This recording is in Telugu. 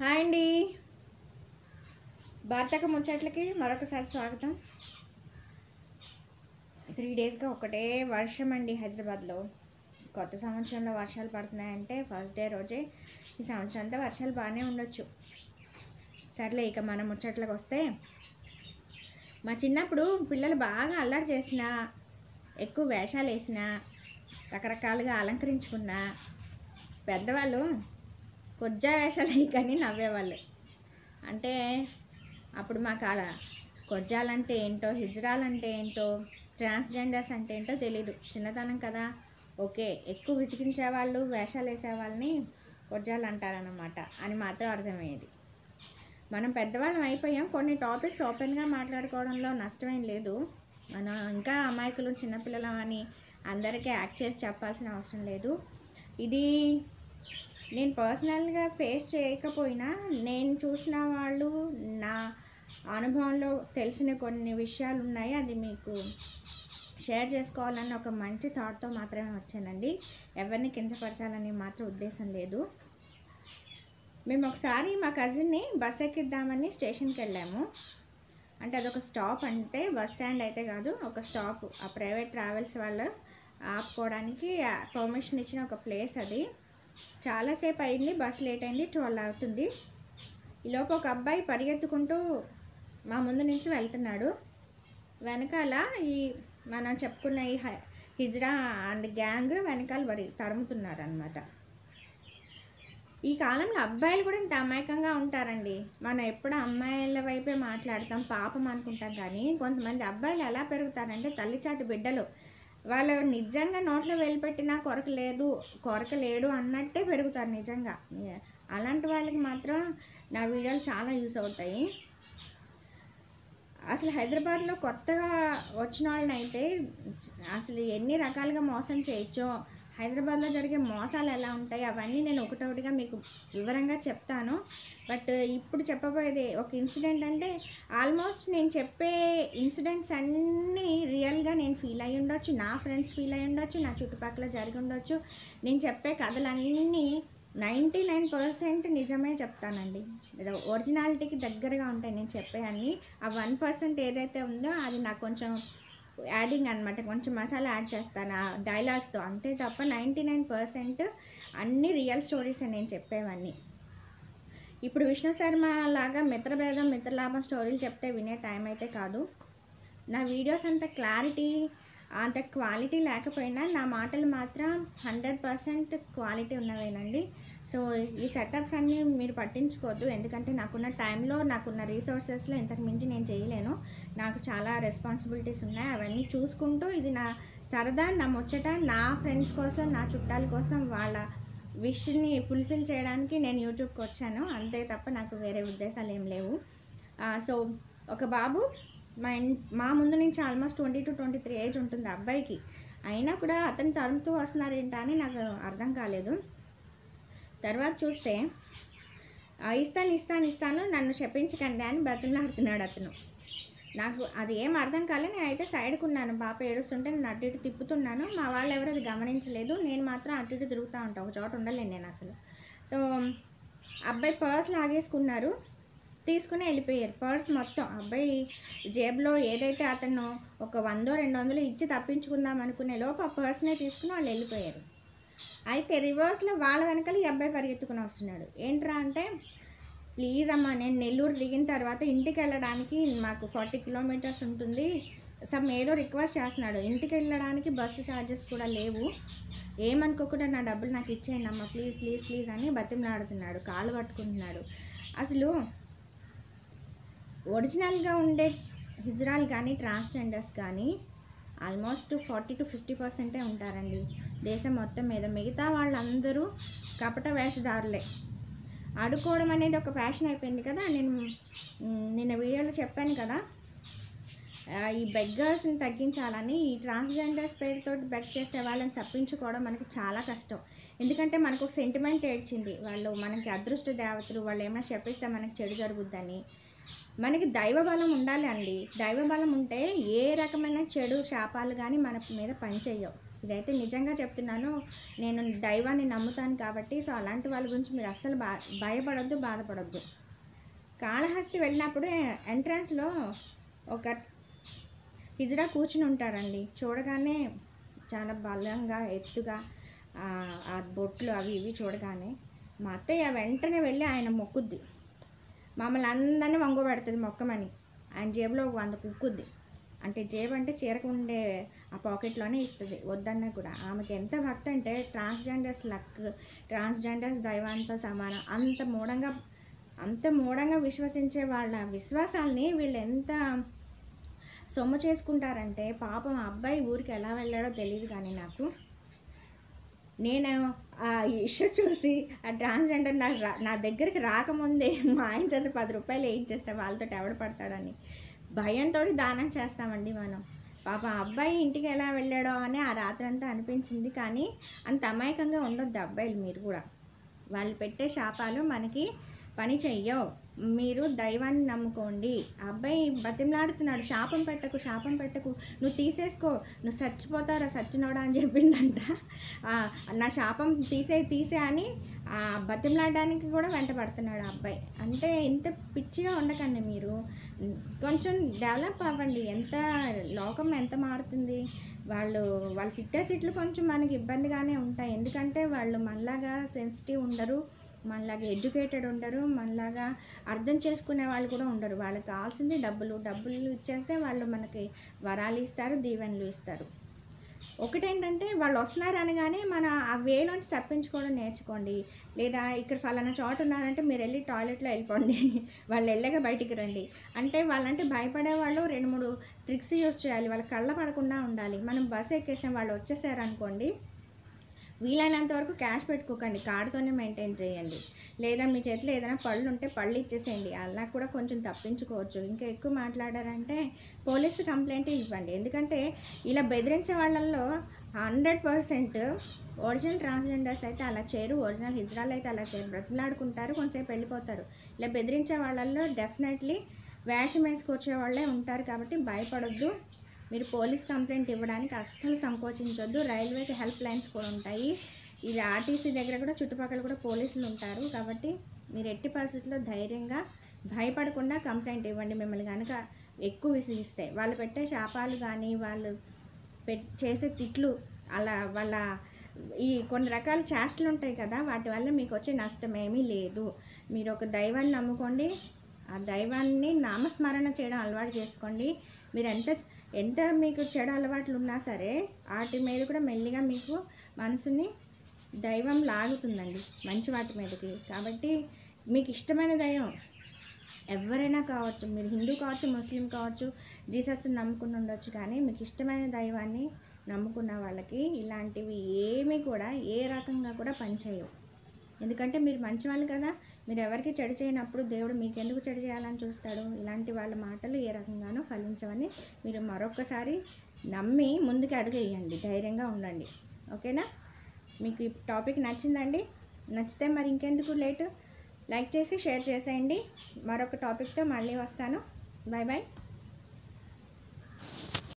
హాయ్ అండి భారతక ముచ్చట్లకి మరొకసారి స్వాగతం త్రీ డేస్గా ఒకటే వర్షం అండి హైదరాబాద్లో కొత్త సంవత్సరంలో వర్షాలు పడుతున్నాయంటే ఫస్ట్ డే రోజే ఈ సంవత్సరం అంతా వర్షాలు బాగానే ఉండొచ్చు సర్లే ఇక మన ముచ్చట్లకు వస్తే మా చిన్నప్పుడు పిల్లలు బాగా అల్లరి చేసిన ఎక్కువ వేషాలు వేసిన రకరకాలుగా అలంకరించుకున్న పెద్దవాళ్ళు కొజ్జా వేషాలు కానీ నవ్వేవాళ్ళు అంటే అప్పుడు మాకు అలా కొజ్జాలంటే ఏంటో హిజ్రాలంటే ఏంటో ట్రాన్స్జెండర్స్ అంటే ఏంటో తెలియదు చిన్నతనం కదా ఓకే ఎక్కువ విసిగించే వాళ్ళు వేషాలు వేసే వాళ్ళని కొజ్జాలు అంటారనమాట అని మాత్రం అర్థమయ్యేది మనం పెద్దవాళ్ళం అయిపోయాం కొన్ని టాపిక్స్ ఓపెన్గా మాట్లాడుకోవడంలో నష్టమేం లేదు మనం ఇంకా అమాయకులు చిన్నపిల్లలం అని అందరికీ యాక్ట్ చేసి చెప్పాల్సిన అవసరం లేదు ఇది నేను పర్సనల్గా ఫేస్ చేయకపోయినా నేను చూసిన వాళ్ళు నా అనుభవంలో తెలిసిన కొన్ని విషయాలు ఉన్నాయి అది మీకు షేర్ చేసుకోవాలని ఒక మంచి థాట్తో మాత్రమే వచ్చానండి ఎవరిని కించపరచాలని మాత్రం ఉద్దేశం లేదు మేము ఒకసారి మా కజిన్ని బస్ ఎక్కిద్దామని స్టేషన్కి వెళ్ళాము అంటే అదొక స్టాప్ అంటే బస్ స్టాండ్ అయితే కాదు ఒక స్టాప్ ఆ ప్రైవేట్ ట్రావెల్స్ వాళ్ళు ఆపుకోవడానికి పర్మిషన్ ఇచ్చిన ఒక ప్లేస్ అది చాలాసేపు అయింది బస్ లేట్ అయింది ట్వెల్వ్ అవుతుంది ఈలోపు ఒక అబ్బాయి పరిగెత్తుకుంటూ మా ముందు నుంచి వెళ్తున్నాడు వెనకాల ఈ మనం చెప్పుకున్న ఈ హ- హిజ్రా అండ్ గ్యాంగ్ వెనకాల పడి తరుముతున్నారు అనమాట ఈ కాలంలో అబ్బాయిలు కూడా ఇంత అమాయకంగా ఉంటారండి మనం ఎప్పుడు అమ్మాయిల వైపే మాట్లాడతాం పాపం అనుకుంటాం కానీ కొంతమంది అబ్బాయిలు ఎలా పెరుగుతారంటే తల్లిచాటు బిడ్డలు వాళ్ళు నిజంగా నోట్లో వెళ్ళిపెట్టినా కొరక లేదు కొరక లేడు అన్నట్టే పెరుగుతారు నిజంగా అలాంటి వాళ్ళకి మాత్రం నా వీడియోలు చాలా యూస్ అవుతాయి అసలు హైదరాబాద్లో కొత్తగా వచ్చిన వాళ్ళని అయితే అసలు ఎన్ని రకాలుగా మోసం చేయొచ్చో హైదరాబాద్లో జరిగే మోసాలు ఎలా ఉంటాయి అవన్నీ నేను ఒకటొకటిగా మీకు వివరంగా చెప్తాను బట్ ఇప్పుడు చెప్పబోయేది ఒక ఇన్సిడెంట్ అంటే ఆల్మోస్ట్ నేను చెప్పే ఇన్సిడెంట్స్ అన్నీ రియల్గా నేను ఫీల్ అయ్యి ఉండొచ్చు నా ఫ్రెండ్స్ ఫీల్ అయ్యి ఉండొచ్చు నా చుట్టుపక్కల జరిగి ఉండొచ్చు నేను చెప్పే కథలన్నీ నైంటీ నైన్ పర్సెంట్ నిజమే చెప్తానండి ఒరిజినాలిటీకి దగ్గరగా ఉంటాయి నేను చెప్పే అన్ని ఆ వన్ పర్సెంట్ ఏదైతే ఉందో అది నాకు కొంచెం యాడింగ్ అనమాట కొంచెం మసాలా యాడ్ చేస్తాను ఆ డైలాగ్స్తో అంతే తప్ప నైంటీ నైన్ పర్సెంట్ అన్ని రియల్ స్టోరీస్ నేను చెప్పేవన్నీ ఇప్పుడు విష్ణు శర్మ లాగా మిత్రభేదం మిత్రలాభం స్టోరీలు చెప్తే వినే టైం అయితే కాదు నా వీడియోస్ అంత క్లారిటీ అంత క్వాలిటీ లేకపోయినా నా మాటలు మాత్రం హండ్రెడ్ పర్సెంట్ క్వాలిటీ ఉన్నవేనండి సో ఈ సెటప్స్ అన్నీ మీరు పట్టించుకోవద్దు ఎందుకంటే నాకున్న టైంలో నాకున్న రీసోర్సెస్లో ఇంతకు మించి నేను చేయలేను నాకు చాలా రెస్పాన్సిబిలిటీస్ ఉన్నాయి అవన్నీ చూసుకుంటూ ఇది నా సరదా నా ముచ్చట నా ఫ్రెండ్స్ కోసం నా చుట్టాల కోసం వాళ్ళ విష్ని ఫుల్ఫిల్ చేయడానికి నేను యూట్యూబ్కి వచ్చాను అంతే తప్ప నాకు వేరే ఉద్దేశాలు ఏం లేవు ఆ, సో ఒక బాబు మా ఇన్ మా ముందు నుంచి almost twenty two twenty three age ఉంటుంది ఆ అబ్బాయికి అయినా కూడా అతను తరుముతూ వస్తున్నారేంటా అని నాకు అర్థం కాలేదు తర్వాత చూస్తే "ఆ, ఇస్తాను ఇస్తాను ఇస్తాను నన్ను చెప్పించకండి అని బతిమలాడుతున్నాడు అతను నాకు అది ఏం అర్థం కాలేదు నేనైతే సైడ్కి ఉన్నాను పాప ఏడుస్తుంటే నేను అటు ఇటు తిప్పుతున్నాను మా వాళ్ళు ఎవరు అది గమనించలేదు నేను మాత్రం అటు ఇటు తిరుగుతూ ఉంటాను ఒక చోట ఉండలేను నేను అసలు సో అబ్బాయి పర్స్ లాగేసుకున్నారు తీసుకుని వెళ్ళిపోయారు పర్స్ మొత్తం అబ్బాయి జేబులో ఏదైతే అతను ఒక వందో రెండు వందలు ఇచ్చి తప్పించుకుందాం అనుకునే లోపు ఆ పర్స్నే తీసుకుని వాళ్ళు వెళ్ళిపోయారు అయితే రివర్స్లో వాళ్ళ వెనకాల ఈ అబ్బాయి పరిగెత్తుకుని వస్తున్నాడు ఏంట్రా అంటే ప్లీజ్ అమ్మా నేను నెల్లూరు దిగిన తర్వాత ఇంటికి వెళ్ళడానికి మాకు ఫార్టీ కిలోమీటర్స్ ఉంటుంది సమ్ ఏదో రిక్వెస్ట్ చేస్తున్నాడు ఇంటికి వెళ్ళడానికి బస్సు ఛార్జెస్ కూడా లేవు ఏమనుకోకుండా నా డబ్బులు నాకు ఇచ్చేయండి అమ్మా ప్లీజ్ ప్లీజ్ ప్లీజ్ అని బతిమలాడుతున్నాడు కాలు పట్టుకుంటున్నాడు అసలు ఒరిజినల్గా ఉండే హిజ్రాలు కానీ ట్రాన్స్జెండర్స్ కానీ ఆల్మోస్ట్ ఫార్టీ టు ఫిఫ్టీ పర్సెంటే ఉంటారండి దేశం మొత్తం మీద మిగతా వాళ్ళందరూ కపట వేషధారులే ఆడుకోవడం అనేది ఒక ఫ్యాషన్ అయిపోయింది కదా నేను మ్, నిన్న వీడియోలో చెప్పాను కదా ఆ, ఈ బెగ్గర్స్ని తగ్గించాలని ఈ ట్రాన్స్జెండర్స్ పేరుతో బెగ్ చేసే వాళ్ళని తప్పించుకోవడం మనకి చాలా కష్టం ఎందుకంటే మనకు ఒక సెంటిమెంట్ ఏడ్చింది వాళ్ళు మనకి అదృష్ట దేవతలు వాళ్ళు ఏమైనా చెప్పిస్తే మనకి చెడు జరుగుద్దని మనకి దైవ బలం ఉండాలి అండి దైవ బలం ఉంటే ఏ రకమైన చెడు శాపాలు కానీ మన మీద పనిచేయవు ఇదైతే నిజంగా చెప్తున్నాను నేను దైవాన్ని నమ్ముతాను కాబట్టి సో అలాంటి వాళ్ళ గురించి మీరు అస్సలు బా భయపడొద్దు బాధపడొద్దు కాళహస్తి వెళ్ళినప్పుడు ఎంట్రన్స్లో ఒక హిజ్రా కూర్చుని ఉంటారండి చూడగానే చాలా బలంగా ఎత్తుగా ఆ, ఆ బొట్లు అవి ఇవి చూడగానే మా అత్తయ్య వెంటనే వెళ్ళి ఆయన మొక్కుద్ది మమ్మల్ని అందరినీ వంగబెడుతుంది మొక్కమని ఆయన జేబులో ఒక వంద కుక్కుద్ది అంటే జేబు అంటే చీరకు ఉండే ఆ పాకెట్లోనే ఇస్తుంది వద్దన్నా కూడా ఆమెకి ఎంత భక్తి అంటే ట్రాన్స్జెండర్స్ లక్ ట్రాన్స్జెండర్స్ దైవాంతో సమానం అంత మూఢంగా అంత మూఢంగా విశ్వసించే వాళ్ళ విశ్వాసాల్ని వీళ్ళు ఎంత సొమ్ము చేసుకుంటారంటే పాపం ఆ అబ్బాయి ఊరికి ఎలా వెళ్ళాడో తెలియదు కానీ నాకు నేను ఆ ఇష్యూ చూసి ఆ ట్రాన్స్జెండర్ నాకు రా నా దగ్గరికి రాకముందే మా ఆయన చేత పది రూపాయలు వేయించేస్తే వాళ్ళతో ఎవడ పడతాడని భయంతో దానం చేస్తామండి మనం పాప ఆ అబ్బాయి ఇంటికి ఎలా వెళ్ళాడో అని ఆ రాత్రి అంతా అనిపించింది కానీ అంత అమాయకంగా ఉండొద్దు అబ్బాయిలు మీరు కూడా వాళ్ళు పెట్టే శాపాలు మనకి పని చెయ్యవు మీరు దైవాన్ని నమ్ముకోండి ఆ అబ్బాయి బతిమలాడుతున్నాడు శాపం పెట్టకు శాపం పెట్టకు నువ్వు తీసేసుకో నువ్వు చచ్చిపోతారా సచ్చినోడా అని చెప్పిందంట ఆ, నా శాపం తీసే తీసే అని ఆ బతిమలాడడానికి కూడా వెంట పడుతున్నాడు ఆ అబ్బాయి అంటే ఇంత పిచ్చిగా ఉండకండి మీరు కొంచెం డెవలప్ అవ్వండి ఎంత లోకం ఎంత మారుతుంది వాళ్ళు వాళ్ళు తిట్టే తిట్లు కొంచెం మనకి ఇబ్బందిగానే ఉంటాయి ఎందుకంటే వాళ్ళు మనలాగా సెన్సిటివ్ ఉండరు మనలాగా ఎడ్యుకేటెడ్ ఉండరు మనలాగా అర్థం చేసుకునే వాళ్ళు కూడా ఉండరు వాళ్ళకి కావాల్సింది డబ్బులు డబ్బులు ఇచ్చేస్తే వాళ్ళు మనకి వరాలు ఇస్తారు దీవెనలు ఇస్తారు ఒకటేంటంటే వాళ్ళు వస్తున్నారు అనగానే మన ఆ వేలోంచి తప్పించుకోవడం నేర్చుకోండి లేదా ఇక్కడ ఫలానా చోట ఉన్నారంటే మీరు వెళ్ళి టాయిలెట్లో వెళ్ళిపోండి వాళ్ళు వెళ్ళగా బయటికి రండి అంటే వాళ్ళంటే భయపడే వాళ్ళు రెండు మూడు ట్రిక్స్ యూస్ చేయాలి వాళ్ళ కళ్ళ పడకుండా ఉండాలి మనం బస్సు ఎక్కేసాం వాళ్ళు వచ్చేసారు అనుకోండి వీలైనంత వరకు క్యాష్ పెట్టుకోకండి కార్డుతోనే మెయింటైన్ చేయండి లేదా మీ చేతిలో ఏదైనా పళ్ళు ఉంటే పళ్ళు ఇచ్చేసేయండి అలా కూడా కొంచెం తప్పించుకోవచ్చు ఇంకా ఎక్కువ మాట్లాడారంటే పోలీసు కంప్లైంట్ ఇవ్వండి ఎందుకంటే ఇలా బెదిరించే వాళ్ళల్లో హండ్రెడ్ పర్సెంట్ ఒరిజినల్ ట్రాన్స్జెండర్స్ అయితే అలా చేయరు ఒరిజినల్ హిజ్రాలు అయితే అలా చేయరు బ్రతిలాడుకుంటారు కొంచెంసేపు వెళ్ళిపోతారు ఇలా బెదిరించే వాళ్ళల్లో డెఫినెట్లీ వేషం వేసుకొచ్చే వాళ్ళే ఉంటారు కాబట్టి భయపడొద్దు మీరు పోలీస్ కంప్లైంట్ ఇవ్వడానికి అస్సలు సంకోచించొద్దు రైల్వేకి హెల్ప్ లైన్స్ కూడా ఉంటాయి ఇది ఆర్టీసీ దగ్గర కూడా చుట్టుపక్కల కూడా పోలీసులు ఉంటారు కాబట్టి మీరు ఎట్టి పరిస్థితుల్లో ధైర్యంగా భయపడకుండా కంప్లైంట్ ఇవ్వండి మిమ్మల్ని కనుక ఎక్కువ విసిగిస్తే వాళ్ళు పెట్టే శాపాలు కానీ వాళ్ళు పె చేసే తిట్లు అలా వాళ్ళ ఈ కొన్ని రకాల చేష్టలు ఉంటాయి కదా వాటి వల్ల మీకు వచ్చే నష్టం ఏమీ లేదు మీరు ఒక దైవాన్ని నమ్ముకోండి ఆ దైవాన్ని నామస్మరణ చేయడం అలవాటు చేసుకోండి మీరు ఎంత ఎంత మీకు చెడు అలవాట్లు ఉన్నా సరే వాటి మీద కూడా మెల్లిగా మీకు మనసుని దైవం లాగుతుందండి మంచి వాటి మీదకి కాబట్టి మీకు ఇష్టమైన దైవం ఎవరైనా కావచ్చు మీరు హిందూ కావచ్చు ముస్లిం కావచ్చు జీసస్ నమ్ముకుని ఉండొచ్చు కానీ మీకు ఇష్టమైన దైవాన్ని నమ్ముకున్న వాళ్ళకి ఇలాంటివి ఏమీ కూడా ఏ రకంగా కూడా పనిచేయవు ఎందుకంటే మీరు మంచి వాళ్ళు కదా మీరు ఎవరికి చెడు చేయనప్పుడు దేవుడు మీకు ఎందుకు చెడు చేయాలని చూస్తాడు ఇలాంటి వాళ్ళ మాటలు ఏ రకంగానూ ఫలించవని మీరు మరొకసారి నమ్మి ముందుకు అడుగు వేయండి ధైర్యంగా ఉండండి ఓకేనా మీకు ఈ టాపిక్ నచ్చిందండి నచ్చితే మరి ఇంకెందుకు లేటు లైక్ చేసి షేర్ చేసేయండి మరొక టాపిక్తో మళ్ళీ వస్తాను బాయ్ బాయ్